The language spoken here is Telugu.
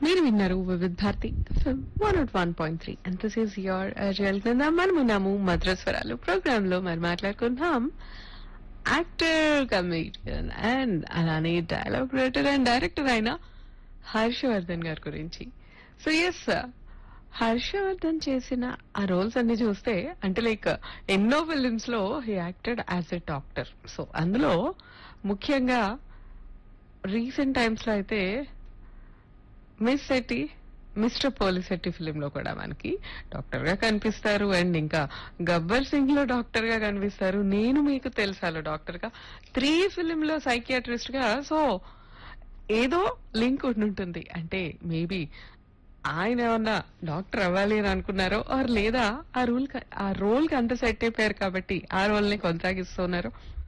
మీరు విన్నారు Vividh Bharati one naught one point three and this is your వెళ్తుందా మనం ఉన్నాము మద్రస్వరాలు ప్రోగ్రామ్ లో మరి మాట్లాడుకుంటున్నాం యాక్టర్ కమెడియన్ అండ్ అలానే డైలాగ్ రైటర్ అండ్ డైరెక్టర్ అయిన హర్షవర్ధన్ గారి గురించి సో ఎస్ హర్షవర్ధన్ చేసిన ఆ రోల్స్ అన్ని చూస్తే అంటే లైక్ ఎన్నో ఫిలిమ్స్ లో he acted as a doctor so అందులో ముఖ్యంగా రీసెంట్ టైమ్స్ లో అయితే miss Shetty mister Polishetty film లో కూడా మనకి డాక్టర్ గా కనిపిస్తారు అండ్ ఇంకా గబ్బర్ సింగ్ లో డాక్టర్ గా కనిపిస్తారు నేను మీకు తెలుసాలో డాక్టర్ గా త్రీ ఫిలిం లో సైకియాట్రిస్ట్ గా సో ఏదో లింక్ ఉంటుంది అంటే మేబీ ఆయన ఏమన్నా డాక్టర్ అవ్వాలి అని అనుకున్నారో ఆర్ లేదా ఆ రూల్ ఆ రోల్ కి అంత సెట్ అయిపోయారు కాబట్టి ఆ రోల్ ని కొనసాగిస్తున్నారు